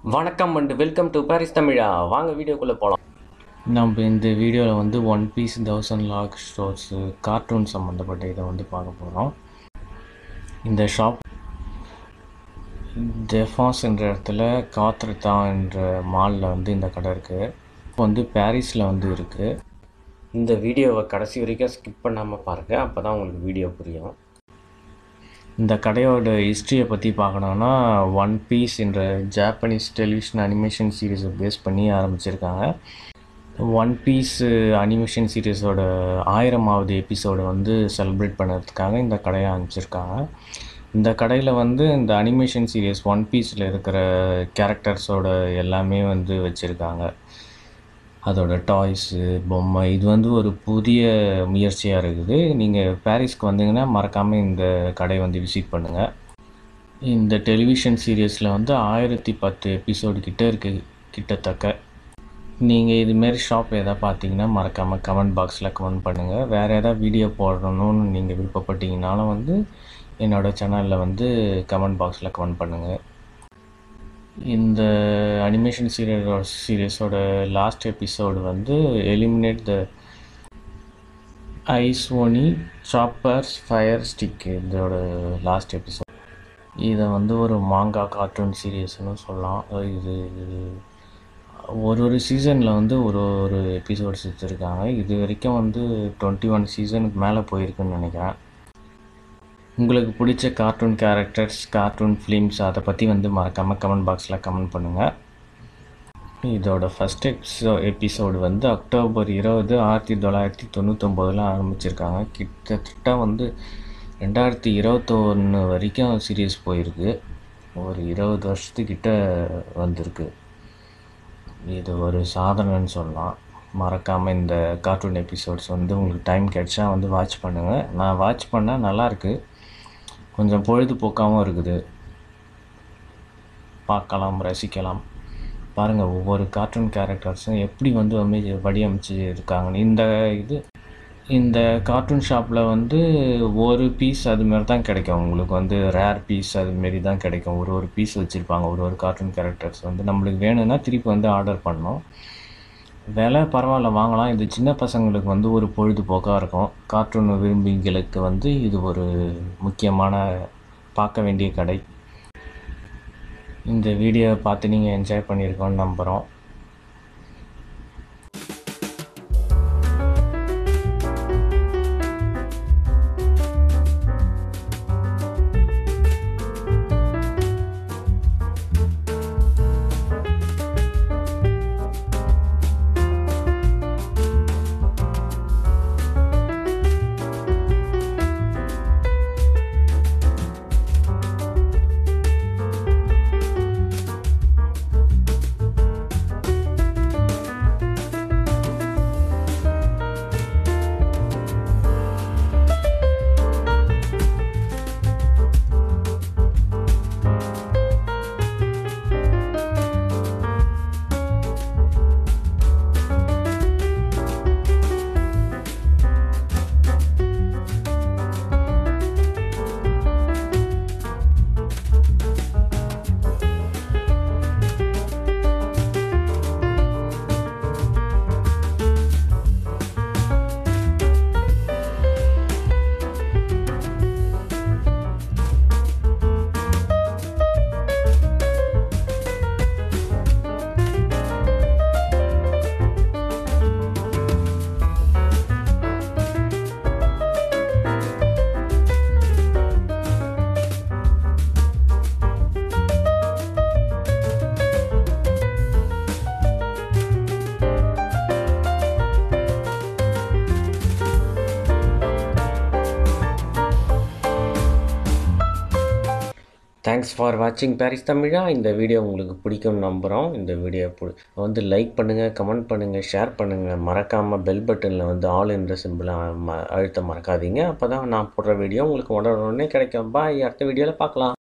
வணக்கம் and welcome to Paris தமிழா வாங்க வீடியோக்குள்ளே போகலாம் நம்ம இந்த வீடியோவில் வந்து one piece thousand log stores cartoon சம்மந்தப்பட்ட இதை வந்து பார்க்க போகிறோம் இந்த ஷாப் டெஃபாஸ் என்ற இடத்துல காத்ரதா என்ற மாலில் வந்து இந்த கடை இருக்குது இப்போ வந்து பாரிஸில் வந்து இருக்குது இந்த வீடியோவை கடைசி வரைக்கும் ஸ்கிப் பண்ணாமல் பாருங்கள் அப்போ தான் உங்களுக்கு வீடியோ புரியும் இந்த கடையோட ஹிஸ்ட்ரியை பற்றி பார்க்கணுன்னா ஒன் பீஸ் என்ற ஜாப்பனீஸ் டெலிவிஷன் அனிமேஷன் சீரீஸை பேஸ் பண்ணி ஆரம்பிச்சிருக்காங்க ஒன் பீஸ் அனிமேஷன் சீரீஸோட ஆயிரமாவது எபிசோடை வந்து செலிப்ரேட் பண்ணுறதுக்காக இந்த கடையை ஆரம்பிச்சிருக்காங்க இந்த கடையில் வந்து இந்த அனிமேஷன் சீரீஸ் ஒன் பீஸில் இருக்கிற கேரக்டர்ஸோட எல்லாமே வந்து வச்சுருக்காங்க அதோட டாய்ஸு பொம்மை இது வந்து ஒரு புதிய முயற்சியாக இருக்குது நீங்கள் பாரிஸ்க்கு வந்தீங்கன்னா மறக்காமல் இந்த கடை வந்து விசிட் பண்ணுங்கள் இந்த டெலிவிஷன் சீரியஸில் வந்து ஆயிரத்தி பத்து எபிசோடு கிட்ட இருக்குது கிட்டத்தக்க நீங்கள் இதுமாரி ஷாப் எதாவது பார்த்தீங்கன்னா மறக்காமல் கமெண்ட் பாக்ஸில் கமெண்ட் பண்ணுங்கள் வேறு எதாவது வீடியோ போடணும்னு நீங்கள் விருப்பப்பட்டீங்கனாலும் வந்து என்னோடய சேனலில் வந்து கமெண்ட் பாக்ஸில் கமெண்ட் பண்ணுங்கள் இந்த அனிமேஷன் சீரியல் சீரியஸோட லாஸ்ட் எபிசோடு வந்து eliminate the ice oni chopper's fire stick இதோட லாஸ்ட் எபிசோட் இதை வந்து ஒரு மாங்கா கார்ட்டூன் சீரியஸ்னு சொல்லலாம் இது இது ஒரு ஒரு சீசனில் வந்து ஒரு ஒரு எபிசோட்ஸ் வச்சுருக்காங்க இது வரைக்கும் வந்து டுவெண்ட்டி ஒன் சீசனுக்கு மேலே போயிருக்குன்னு நினைக்கிறேன் உங்களுக்கு பிடிச்ச கார்ட்டூன் கேரக்டர்ஸ் கார்ட்டூன் ஃபிலிம்ஸ் அதை பற்றி வந்து மறக்காமல் கமெண்ட் பாக்ஸில் கமெண்ட் பண்ணுங்கள் இதோட ஃபஸ்ட் எபிசோ எபிசோடு வந்து அக்டோபர் இருபது ஆயிரத்தி தொள்ளாயிரத்தி தொண்ணூத்தொம்போதில் ஆரம்பிச்சிருக்காங்க கிட்டத்தட்ட வந்து ரெண்டாயிரத்தி இருபத்தொன்று வரைக்கும் சீரியஸ் போயிருக்கு ஒரு இருபது வருஷத்துக்கிட்ட வந்திருக்கு இது ஒரு சாதனைன்னு சொல்லலாம் மறக்காமல் இந்த கார்ட்டூன் எபிசோட்ஸ் வந்து உங்களுக்கு டைம் கிடைச்சா வந்து வாட்ச் பண்ணுங்கள் நான் வாட்ச் பண்ணால் நல்லாயிருக்கு கொஞ்சம் பொழுதுபோக்காகவும் இருக்குது பார்க்கலாம் ரசிக்கலாம் பாருங்கள் ஒவ்வொரு கார்ட்டூன் கேரக்டர்ஸும் எப்படி வந்து அமை வடிவமைச்சு இருக்காங்கன்னு இந்த இது இந்த கார்ட்டூன் ஷாப்பில் வந்து ஒரு பீஸ் அதுமாரி தான் கிடைக்கும் உங்களுக்கு வந்து ரேர் பீஸ் அதுமாரி தான் கிடைக்கும் ஒரு ஒரு பீஸ் வச்சுருப்பாங்க ஒரு ஒரு கார்ட்டூன் கேரக்டர்ஸ் வந்து நம்மளுக்கு வேணும்னா திருப்பி வந்து ஆர்டர் பண்ணோம் விலை பரவாயில்ல வாங்கலாம் இது சின்ன பசங்களுக்கு வந்து ஒரு பொழுதுபோக்காக இருக்கும் கார்ட்டூன் விரும்பிகளுக்கு வந்து இது ஒரு முக்கியமான பார்க்க வேண்டிய கடை இந்த வீடியோவை பார்த்து நீங்கள் என்ஜாய் பண்ணியிருக்கோன்னு நம்புகிறோம் தேங்க்ஸ் ஃபார் வாட்சிங் பாரிஸ் தமிழா இந்த வீடியோ உங்களுக்கு பிடிக்கும்னு நம்புகிறோம் இந்த வீடியோ பிடி வந்து லைக் பண்ணுங்கள் கமெண்ட் பண்ணுங்கள் ஷேர் பண்ணுங்கள் மறக்காமல் பெல் பட்டனில் வந்து ஆல் என்ற சிம்பிளை ம அழுத்த மறக்காதீங்க அப்போ தான் நான் போடுற வீடியோ உங்களுக்கு உடனே உடனே கிடைக்கும் பாய் அடுத்த வீடியோவில் பார்க்கலாம்